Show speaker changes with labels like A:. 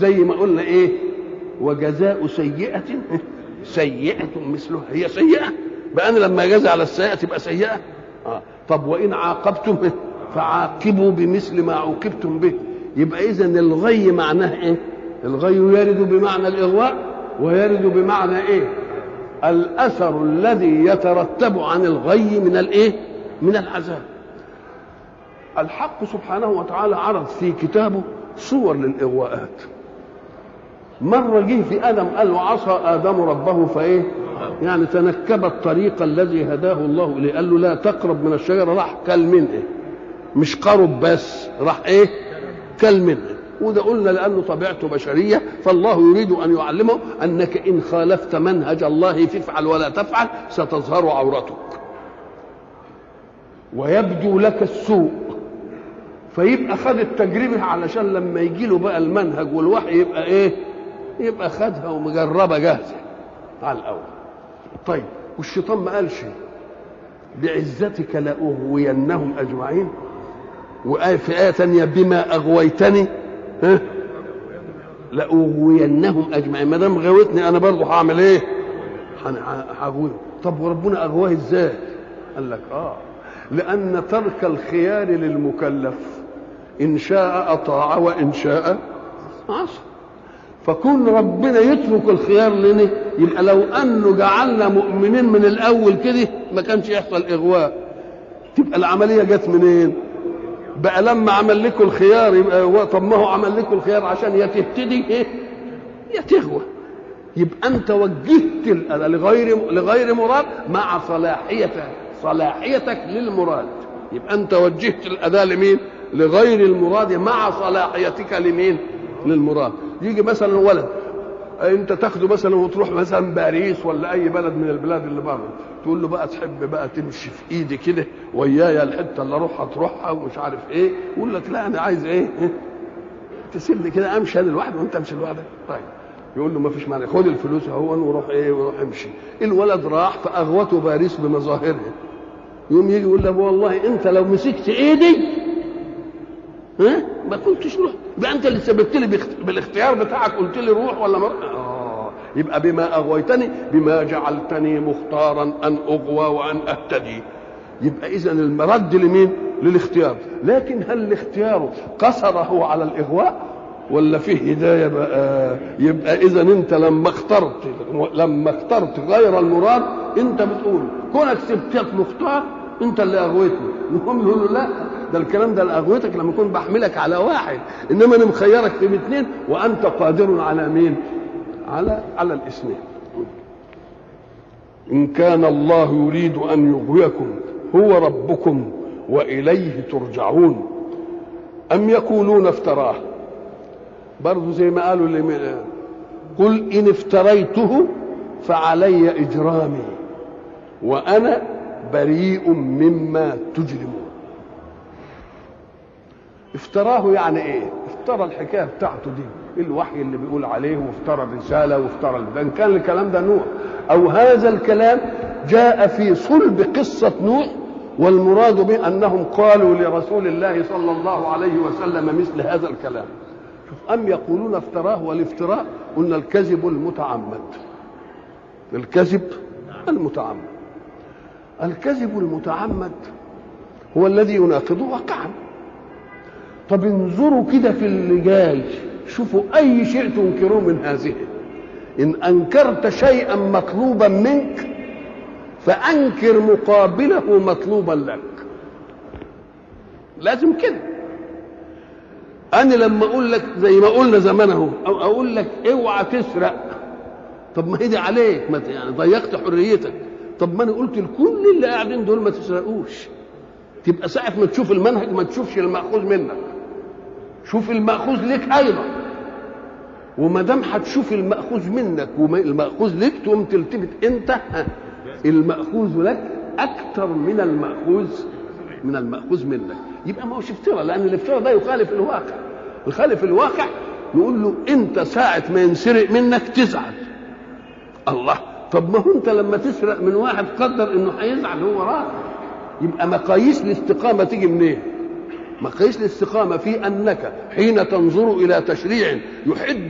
A: زي ما قلنا ايه وجزاء سيئة سيئة مثلها هي سيئة بقى انا لما اجازي على السيئة تبقى سيئة آه. طب وان عاقبتم فعاقبوا بمثل ما عوقبتم به يبقى اذا الغي معناه ايه الغي يرد بمعنى الاغواء ويرد بمعنى ايه الاثر الذي يترتب عن الغي من الايه من العذاب الحق سبحانه وتعالى عرض في كتابه صور للاغواءات مرة جه في آدم قال وعصى آدم ربه فإيه؟ يعني تنكب الطريق الذي هداه الله إليه قال له لا تقرب من الشجرة راح كل منه مش قرب بس راح إيه؟ كل منه وده قلنا لأنه طبيعته بشرية فالله يريد أن يعلمه أنك إن خالفت منهج الله فافعل ولا تفعل ستظهر عورتك ويبدو لك السوء فيبقى خد التجربة علشان لما يجي له بقى المنهج والوحي يبقى ايه يبقى خدها ومجربة جاهزة على الأول طيب والشيطان ما قالش بعزتك لأغوينهم أجمعين وآية في آية ثانية بما أغويتني ها لأغوينهم أجمعين ما دام غويتني أنا برضه هعمل إيه؟ هغويهم طب وربنا أغواه إزاي؟ قال لك آه لأن ترك الخيار للمكلف إن شاء أطاع وإن شاء عصى فكون ربنا يترك الخيار لنا يبقى لو أنه جعلنا مؤمنين من الأول كده ما كانش يحصل إغواء تبقى العملية جت منين؟ بقى لما عمل لكم الخيار يبقى هو طب ما هو عمل لكم الخيار عشان يا تهتدي ايه؟ يا تغوى يبقى انت وجهت الأذى لغير لغير مراد مع صلاحيتك صلاحيتك للمراد يبقى انت وجهت الاذى لمين لغير المراد مع صلاحيتك لمين للمراد يجي مثلا ولد انت تاخده مثلا وتروح مثلا باريس ولا اي بلد من البلاد اللي بره تقول له بقى تحب بقى تمشي في ايدي كده ويايا الحته اللي اروحها تروحها ومش عارف ايه يقول لك لا انا عايز ايه تسيبني كده امشي انا لوحدي وانت امشي لوحدك طيب يقول له ما فيش مانع خد الفلوس اهو وروح ايه وروح امشي الولد راح فاغوته باريس بمظاهرها يقوم يجي يقول له والله انت لو مسكت ايدي ها ما كنتش روح يبقى انت اللي سببت لي بالاختيار بتاعك قلت لي روح ولا ما اه يبقى بما اغويتني بما جعلتني مختارا ان اغوى وان اهتدي يبقى اذا المرد لمين للاختيار لكن هل الاختيار قصره على الاغواء ولا فيه هدايه بقى يبقى اذا انت لما اخترت لما اخترت غير المراد انت بتقول كونك سبتك مختار انت اللي اغويتني نقوم نقول له لا ده الكلام ده اغويتك لما اكون بحملك على واحد انما انا مخيرك في اثنين وانت قادر على مين على على الاثنين ان كان الله يريد ان يغويكم هو ربكم واليه ترجعون ام يقولون افتراه برضه زي ما قالوا اللي قل ان افتريته فعلي اجرامي وانا بريء مما تجرمون افتراه يعني ايه افترى الحكايه بتاعته دي الوحي اللي بيقول عليه وافترى الرساله وافترى ان كان الكلام ده نوح او هذا الكلام جاء في صلب قصه نوح والمراد به انهم قالوا لرسول الله صلى الله عليه وسلم مثل هذا الكلام شوف ام يقولون افتراه والافتراء قلنا الكذب المتعمد الكذب المتعمد الكذب المتعمد هو الذي يناقض واقعا طب انظروا كده في اللي جاي شوفوا اي شيء تنكروه من هذه ان انكرت شيئا مطلوبا منك فانكر مقابله مطلوبا لك لازم كده انا لما اقول لك زي ما قلنا زمان اهو او اقول لك اوعى تسرق طب ما هي دي عليك ما يعني ضيقت حريتك طب ما انا قلت لكل اللي قاعدين دول ما تسرقوش تبقى ساعة ما تشوف المنهج ما تشوفش المأخوذ منك شوف المأخوذ لك أيضا وما دام هتشوف المأخوذ منك والمأخوذ لك تقوم تلتفت أنت المأخوذ لك أكثر من المأخوذ من المأخوذ منك يبقى ما هوش افتراء لأن الافتراء ده يخالف الواقع يخالف الواقع نقول له أنت ساعة ما ينسرق منك تزعل الله طب ما هو أنت لما تسرق من واحد قدر إنه هيزعل هو راضي يبقى مقاييس الاستقامة تيجي منين؟ إيه؟ مقاييس الاستقامة في أنك حين تنظر إلى تشريع يحد